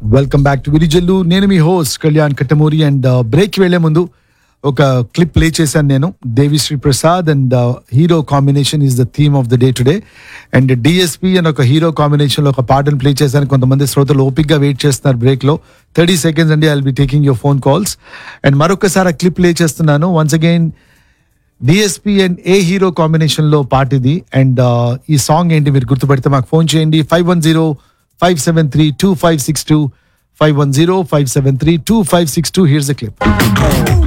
welcome back to Virijallu నేను మీ host Kalyan Kattamuri and break వెళ్లే ముందు ఒక క్లిప్ ప్లే చేశాను నేను Devi Sri Prasad and hero combination is the theme of the day today and DSP అని ఒక హీరో కాంబినేషన్ లో ఒక పాటను ప్లే చేశాను కొంతమంది శ్రోతలు ఓపిక్ గా వెయిట్ చేస్తున్నారు బ్రేక్ లో థర్టీ సెకండ్స్ అండి I be taking your phone calls and మరొకసారి ఆ క్లిప్ ప్లే చేస్తున్నాను once again DSP and a hero combination లో పాట ఇది అండ్ ఈ సాంగ్ ఏంటి మీరు గుర్తుపెడితే మాకు ఫోన్ చేయండి five one zero five seven three two five six two five one zero five seven three two five six two here's the clip